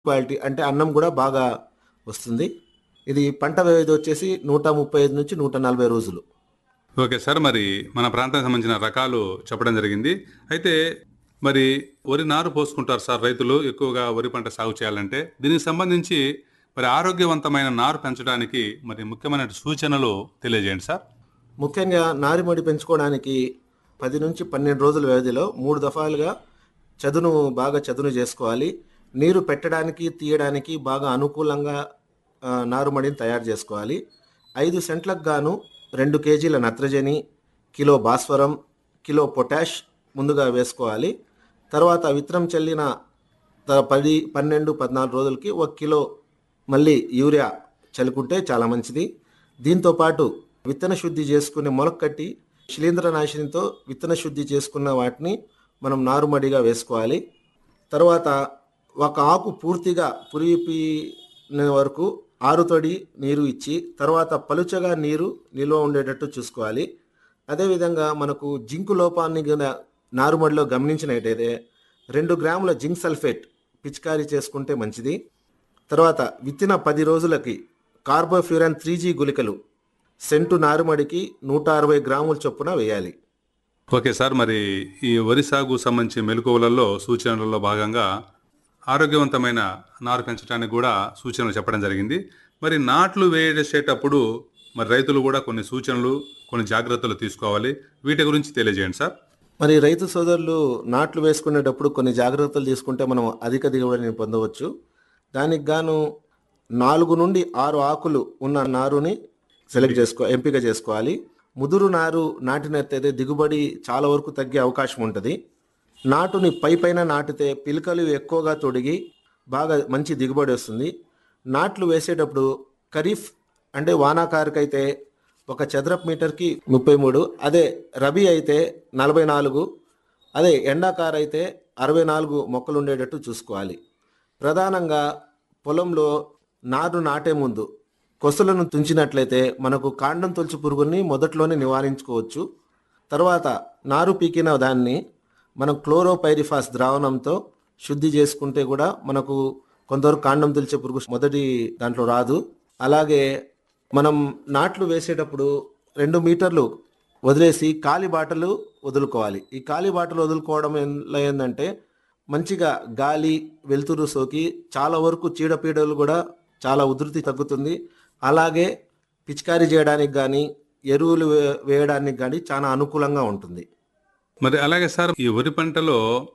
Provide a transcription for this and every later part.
quality అంటే అన్నం కూడా బాగా వస్తుంది ఇది పంట వ్యవధి వచ్చేసి నూట ముప్పై ఐదు నుంచి నూట నలభై రోజులు ఓకే సార్ మరి మన ప్రాంతానికి సంబంధించిన రకాలు చెప్పడం జరిగింది అయితే మరి వరి నారు పోసుకుంటారు సార్ రైతులు ఎక్కువగా వరి పంట సాగు చేయాలంటే దీనికి సంబంధించి మరి ఆరోగ్యవంతమైన నారు పెంచడానికి మరి ముఖ్యమైన సూచనలు తెలియజేయండి సార్ ముఖ్యంగా నారిమడి పెంచుకోవడానికి పది నుంచి పన్నెండు రోజుల వ్యవధిలో మూడు దఫాలుగా చదును బాగా చదును చేసుకోవాలి నీరు పెట్టడానికి తీయడానికి బాగా అనుకూలంగా ఆ, నారుమడిని తయారు చేసుకోవాలి ఐదు సెంట్లకు గాను రెండు కేజీల నత్రజని కిలో భాస్వరం కిలో పొటాష్ ముందుగా వేసుకోవాలి తర్వాత విత్తనం చల్లిన త- పది పన్నెండు పద్నాలుగు రోజులకి ఒక కిలో మళ్ళీ యూరియా చల్లుకుంటే చాలా మంచిది దీంతో పాటు విత్తన శుద్ధి చేసుకునే మొలక కట్టి శిలీంద్రనాశినితో విత్తన శుద్ధి చేసుకున్న వాటిని మనం నారుమడిగా వేసుకోవాలి తర్వాత ఒక ఆకు పూర్తిగా పురిపిన వరకు ఆరుతడి నీరు ఇచ్చి తర్వాత పలుచగా నీరు నిల్వ ఉండేటట్టు చూసుకోవాలి అదేవిధంగా మనకు జింకు లోపాన్ని గన నారుమడిలో గమనించినట్టయితే రెండు గ్రాముల జింక్ సల్ఫేట్ పిచికారీ చేసుకుంటే మంచిది తర్వాత విత్తిన పది రోజులకి కార్బోఫ్యూరాన్ త్రీ జీ గుళికలు సెంటు నారుమడికి నూట అరవై గ్రాముల చొప్పున వేయాలి ఓకే సార్ మరి ఈ వరి సాగు సంబంధించి మెలకువలలో సూచనలలో భాగంగా ఆరోగ్యవంతమైన నారు పెంచడానికి కూడా సూచనలు చెప్పడం జరిగింది మరి నాట్లు వేసేటప్పుడు మరి రైతులు కూడా కొన్ని సూచనలు కొన్ని జాగ్రత్తలు తీసుకోవాలి వీటి గురించి తెలియజేయండి సార్ మరి రైతు సోదరులు నాట్లు వేసుకునేటప్పుడు కొన్ని జాగ్రత్తలు తీసుకుంటే మనం అధిక దిగుబడిని పొందవచ్చు దానికి గాను నాలుగు నుండి ఆరు ఆకులు ఉన్న నారుని సెలెక్ట్ చేసుకో ఎంపిక చేసుకోవాలి ముదురు నారు నాటినట్టయితే దిగుబడి చాలా వరకు తగ్గే అవకాశం ఉంటుంది నాటుని పై పైన నాటితే పిలకలు ఎక్కువగా తొడిగి బాగా మంచి దిగుబడి వస్తుంది నాట్లు వేసేటప్పుడు ఖరీఫ్ అంటే వానాకారుకైతే ఒక చదరపు మీటర్కి ముప్పై మూడు అదే రబీ అయితే నలభై నాలుగు అదే ఎండాకారు అయితే అరవై నాలుగు మొక్కలు ఉండేటట్టు చూసుకోవాలి ప్రధానంగా పొలంలో నారు నాటే ముందు కొసలను తుంచినట్లయితే మనకు కాండం తొలచు పురుగుని మొదట్లోనే నివారించుకోవచ్చు తర్వాత నారు పీకిన దాన్ని మనం క్లోరోపైరిఫాస్ ద్రావణంతో శుద్ధి చేసుకుంటే కూడా మనకు కొంతవరకు కాండం తొలిచే పురుగు మొదటి దాంట్లో రాదు అలాగే మనం నాట్లు వేసేటప్పుడు రెండు మీటర్లు వదిలేసి కాలి బాటలు వదులుకోవాలి ఈ కాలి బాటలు వదులుకోవడం వల్ల ఏంటంటే మంచిగా గాలి వెలుతురు సోకి చాలా వరకు చీడపీడలు కూడా చాలా ఉధృతి తగ్గుతుంది అలాగే పిచికారీ చేయడానికి కానీ ఎరువులు వే- వేయడానికి కానీ చాలా అనుకూలంగా ఉంటుంది మరి అలాగే సార్ ఈ వరి పంటలో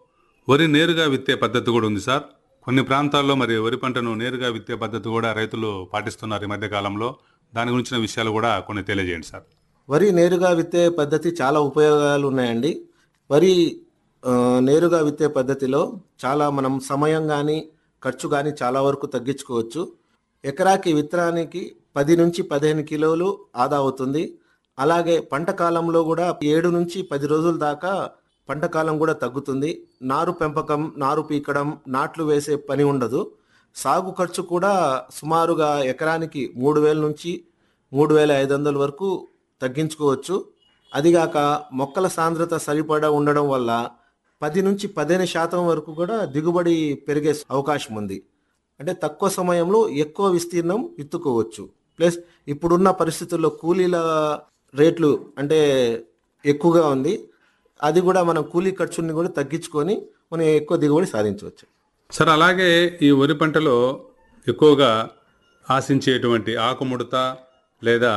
వరి నేరుగా విత్తే పద్ధతి కూడా ఉంది సార్ కొన్ని ప్రాంతాల్లో మరి వరి పంటను నేరుగా విత్తే పద్ధతి కూడా రైతులు పాటిస్తున్నారు ఈ మధ్య కాలంలో దాని గురించిన విషయాలు కూడా కొన్ని తెలియజేయండి సార్ వరి నేరుగా విత్తే పద్ధతి చాలా ఉపయోగాలు ఉన్నాయండి వరి ఆ, నేరుగా విత్తే పద్ధతిలో చాలా మనం సమయం కానీ ఖర్చు కానీ చాలా వరకు తగ్గించుకోవచ్చు ఎకరాకి విత్తనానికి పది నుంచి పదిహేను కిలోలు ఆదా అవుతుంది అలాగే పంట కాలంలో కూడా ఏడు నుంచి పది రోజుల దాకా పంట కాలం కూడా తగ్గుతుంది నారు పెంపకం నారు పీకడం నాట్లు వేసే పని ఉండదు సాగు ఖర్చు కూడా సుమారుగా ఎకరానికి మూడు వేల నుంచి మూడు వేల ఐదు వందల వరకు తగ్గించుకోవచ్చు అదిగాక మొక్కల సాంద్రత సరిపడా ఉండడం వల్ల పది నుంచి పదిహేను శాతం వరకు కూడా దిగుబడి పెరిగే అవకాశం ఉంది అంటే తక్కువ సమయంలో ఎక్కువ విస్తీర్ణం విత్తుకోవచ్చు ప్లస్ ఇప్పుడున్న పరిస్థితుల్లో కూలీల రేట్లు అంటే ఎక్కువగా ఉంది అది కూడా మనం కూలీ ఖర్చుని కూడా తగ్గించుకొని మనం ఎక్కువ దిగుబడి సాధించవచ్చు సార్ అలాగే ఈ వరి పంటలో ఎక్కువగా ఆశించేటువంటి ఆకుముడత లేదా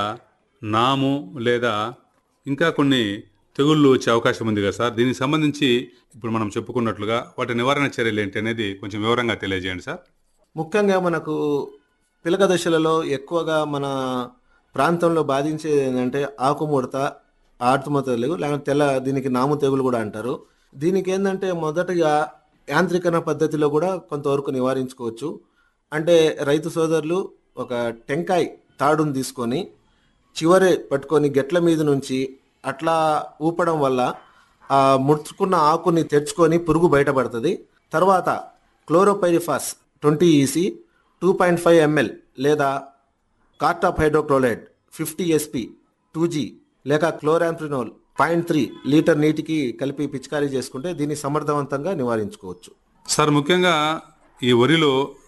నాము లేదా ఇంకా కొన్ని తెగుళ్ళు వచ్చే అవకాశం ఉంది కదా సార్ దీనికి సంబంధించి ఇప్పుడు మనం చెప్పుకున్నట్లుగా వాటి నివారణ చర్యలు ఏంటి అనేది కొంచెం వివరంగా తెలియజేయండి సార్ ముఖ్యంగా మనకు పిలక దశలలో ఎక్కువగా మన ప్రాంతంలో బాధించేది ఏంటంటే ఆకుముడత ఆర్తుమ తెగులు లేకపోతే తెల్ల దీనికి నాము తెగులు కూడా అంటారు దీనికి ఏంటంటే మొదటగా యాంత్రికరణ పద్ధతిలో కూడా కొంతవరకు నివారించుకోవచ్చు అంటే రైతు సోదరులు ఒక టెంకాయ తాడును తీసుకొని చివరి పట్టుకొని గెట్ల మీద నుంచి అట్లా ఊపడం వల్ల ఆ ముడుచుకున్న ఆకుని తెరుచుకొని పురుగు బయటపడుతుంది తర్వాత chlorpyrifos twenty EC two point five ML లేదా cartap hydrochloride fifty SP two G లేక క్లోరాంప్రినోల్ పాయింట్ త్రీ లీటర్ నీటికి కలిపి పిచికారీ చేసుకుంటే దీన్ని సమర్థవంతంగా నివారించుకోవచ్చు సార్ ముఖ్యంగా ఈ వరిలో